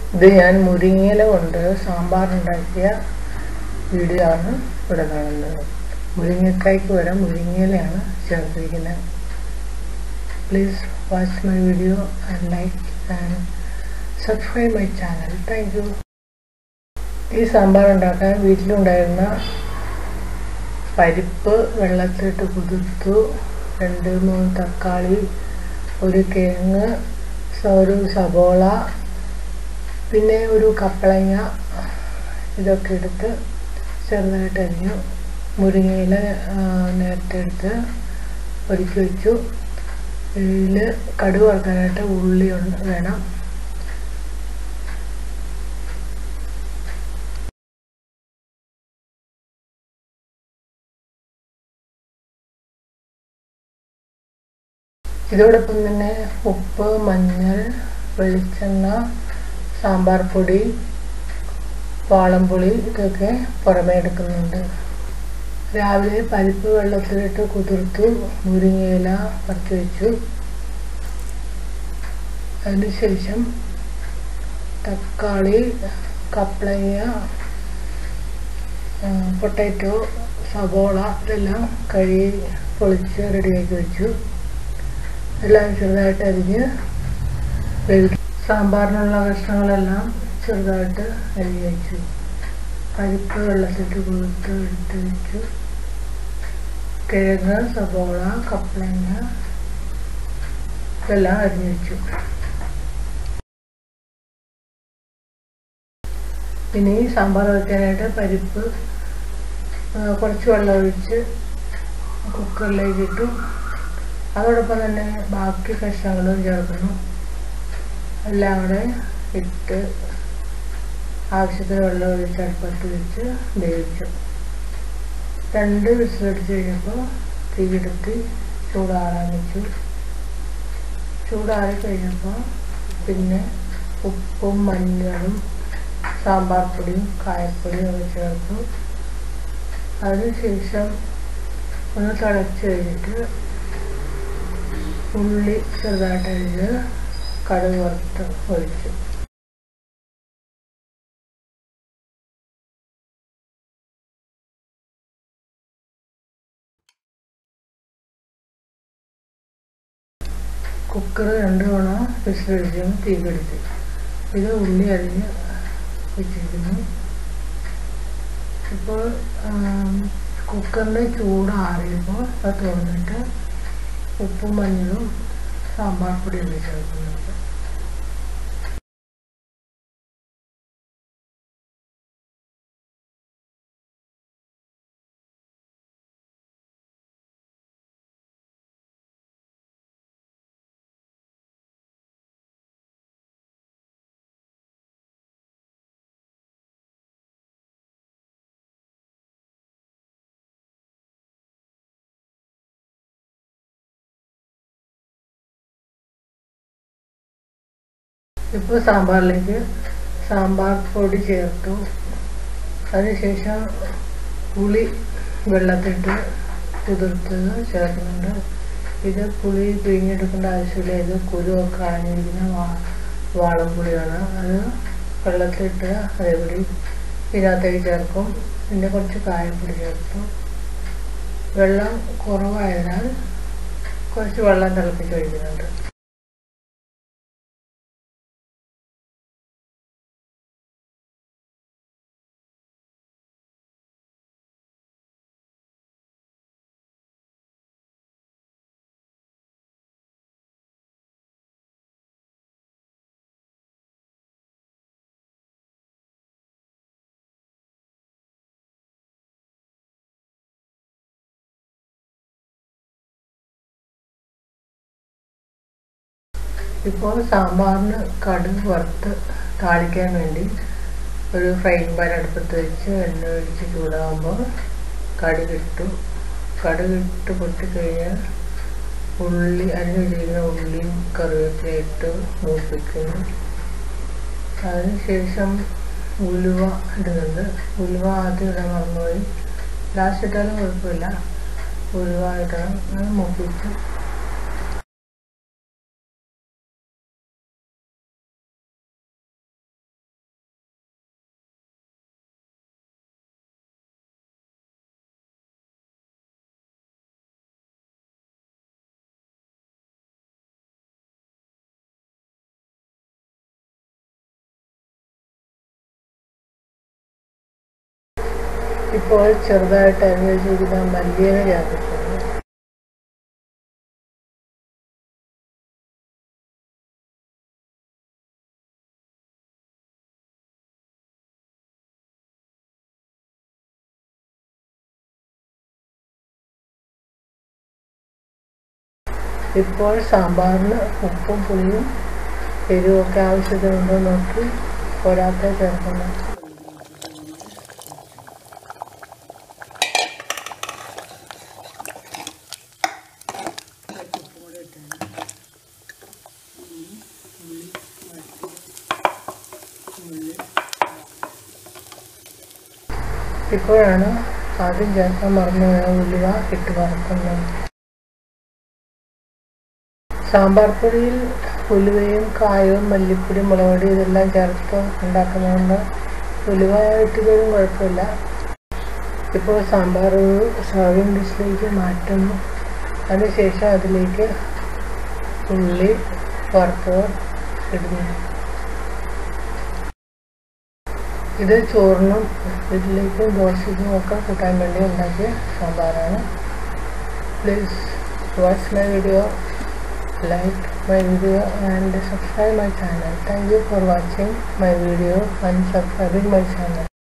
ഇത് ഞാൻ മുരിങ്ങയില കൊണ്ട് സാമ്പാർ ഉണ്ടാക്കിയ വീഡിയോ ആണ് ഇവിടെ കാണുന്നത് മുരിങ്ങക്കായ്ക്ക് പകരം മുരിങ്ങയിലയാണ് ചേർത്തിരിക്കുന്നത് please watch my video and like and subscribe my channel thank you ഈ സാമ്പാർ ഉണ്ടാക്കാൻ വീട്ടിലുണ്ടായിരുന്ന പരിപ്പ് വെള്ളത്തിലിട്ട് കുതിർത്തു രണ്ട് മൂന്ന് തക്കാളി ഒരു കിഴങ്ങ് ഒരു സബോള പിന്നെ ഒരു കപ്പളങ്ങ ഇതൊക്കെ എടുത്ത് ചെറുതായിട്ട് അരിഞ്ഞു മുരിങ്ങയില നേരത്തെ എടുത്ത് ഒരുക്കി വെച്ചു ഇതിൽ കടുക് വറുക്കാനായിട്ട് ഉള്ളി വേണം ഇതോടൊപ്പം തന്നെ ഉപ്പ് മഞ്ഞൾ വെളിച്ചെണ്ണ സാമ്പാർ പൊടി വാളംപുളി ഇതൊക്കെ പുറമേ എടുക്കുന്നുണ്ട് രാവിലെ പരിപ്പ് വെള്ളത്തിലിട്ട് കുതിർത്തു മുരിങ്ങയില പറിച്ചു വെച്ചു അതിനുശേഷം തക്കാളി കപ്ലങ്ങ പൊട്ടാറ്റോ സബോള ഇതെല്ലാം കഴുകി പൊളിച്ച് റെഡിയാക്കി വെച്ചു എല്ലാം ചെറുതായിട്ട് അരിഞ്ഞ് വേവിക്കും സാമ്പാറിനുള്ള കഷ്ണങ്ങളെല്ലാം ചെറുതായിട്ട് അരിഞ്ഞ് വെച്ചു പരിപ്പ് വെള്ളത്തിട്ട് കൊടുത്ത് എടുത്ത് വെച്ചു കിഴങ്ങ് സബോള കപ്പളങ്ങ ഇതെല്ലാം അരിഞ്ഞ് വെച്ചു ഇനി സാമ്പാർ വയ്ക്കാനായിട്ട് പരിപ്പ് കുറച്ച് വെള്ളം ഒഴിച്ച് കുക്കറിലേക്ക് ഇട്ടു അതോടൊപ്പം തന്നെ ബാക്കി കഷ്ണങ്ങളും ചേർക്കുന്നു എല്ലാം കൂടെ ഇട്ട് ആവശ്യത്തിന് വെള്ളം ഒഴിച്ച് അടുപ്പത്ത് വെച്ച് വേവിച്ചു രണ്ട് വിസിലടിച്ച് കഴിഞ്ഞപ്പോൾ തീയെടുത്ത് ചൂടാറാൻ വെച്ചു ചൂടാറി കഴിഞ്ഞപ്പോൾ പിന്നെ ഉപ്പും മഞ്ഞളും സാമ്പാർ പൊടിയും കായപ്പൊടിയും ഒക്കെ ചേർത്തു അതിനുശേഷം ഒന്ന് തിളച്ച് കഴിഞ്ഞിട്ട് ഉള്ളി ചെറുതായിട്ട് അരിഞ്ഞ് കടുക് വറുത്ത് ഒഴിച്ചു കുക്കർ രണ്ട് തവണ വിസിലടിച്ച് തീ കെടുത്തി ഇത് ഉള്ളി അരിഞ്ഞ് വെച്ചിരിക്കുന്നു ഇപ്പോൾ കുക്കറിൻ്റെ ചൂടാറിയപ്പോൾ അത് തുറന്നിട്ട് ഉപ്പും മഞ്ഞളും സാമ്പാർ പൊടിയും ചേർക്കുന്നുണ്ട് ഇപ്പോൾ സാമ്പാറിലേക്ക് സാമ്പാർ പൊടി ചേർത്തു അതിനുശേഷം പുളി വെള്ളത്തിട്ട് കുതിർത്തത് ചേർക്കുന്നുണ്ട് ഇത് പുളി പിഴിഞ്ഞെടുക്കേണ്ട ആവശ്യമില്ല ഇത് കുരുവൊക്കെ കളഞ്ഞിരിക്കുന്ന വാ വാളംപുളിയാണ് അത് വെള്ളത്തിലിട്ട് അതേപടി ഇതിനകത്തേക്ക് ചേർക്കും പിന്നെ കുറച്ച് കായപ്പൊടി ചേർത്തു വെള്ളം കുറവായതിനാൽ കുറച്ച് വെള്ളം തിളപ്പിച്ച് ഒഴിക്കുന്നുണ്ട് ഇപ്പോൾ സാമ്പാറിന് കടുക് വറുത്ത് താളിക്കാൻ വേണ്ടി ഒരു ഫ്രൈങ് പാൻ അടുപ്പത്ത് വെച്ച് എണ്ണ ഒഴിച്ച് ചൂടാകുമ്പോൾ കടുകിട്ടു കടുകിട്ട് പൊട്ടിക്കഴിഞ്ഞാൽ ഉള്ളി അരിഞ്ഞു വെച്ചിരിക്കുന്ന ഉള്ളിയും കറിവേപ്പില ഇട്ട് മൂപ്പിക്കുന്നു അതിനുശേഷം ഉലുവ ഇടുന്നുണ്ട് ഉലുവ ആദ്യം ഇടാൻ മറന്നുപോയി ലാസ്റ്റ് ഇട്ടാലും കുഴപ്പമില്ല ഉലുവ ഇടണം അത് മൂപ്പിച്ചു ഇപ്പോൾ ചെറുതായിട്ട് അരിഞ്ഞ് വെച്ചിരിക്കുന്ന മല്ലിയില ചേർത്തിട്ടുണ്ട് ഇപ്പോൾ സാമ്പാറിന് ഉപ്പും പുളിയും എരിവൊക്കെ ആവശ്യത്തിനുണ്ടോ നോക്കി പോരാത്ത ചേർക്കണം ഇപ്പോഴാണ് ആദ്യം ചേർക്കാൻ മറന്നുപോയ ഉലുവ ഇട്ട് വറുക്കുന്നത് സാമ്പാർ പൊടിയിൽ ഉലുവയും കായവും മല്ലിപ്പൊടി മുളകുപൊടി ഇതെല്ലാം ചേർത്ത് ഉണ്ടാക്കുന്നതുകൊണ്ട് ഉലുവ ഇട്ടില്ലെങ്കിലും കുഴപ്പമില്ല ഇപ്പോൾ സാമ്പാർ സർവിങ് ഡിഷിലേക്ക് മാറ്റുന്നു അതിനുശേഷം അതിലേക്ക് ഉള്ളി വറുത്തത് ഇടുന്നു ഇത് ചോറിനും ഇതിലേക്കും ദോശയ്ക്കും ഒക്കെ കൂട്ടാൻ വേണ്ടി ഉണ്ടാക്കിയ സാമ്പാറാണ് please watch my video like my video and subscribe my channel thank you for watching my video and subscribing my channel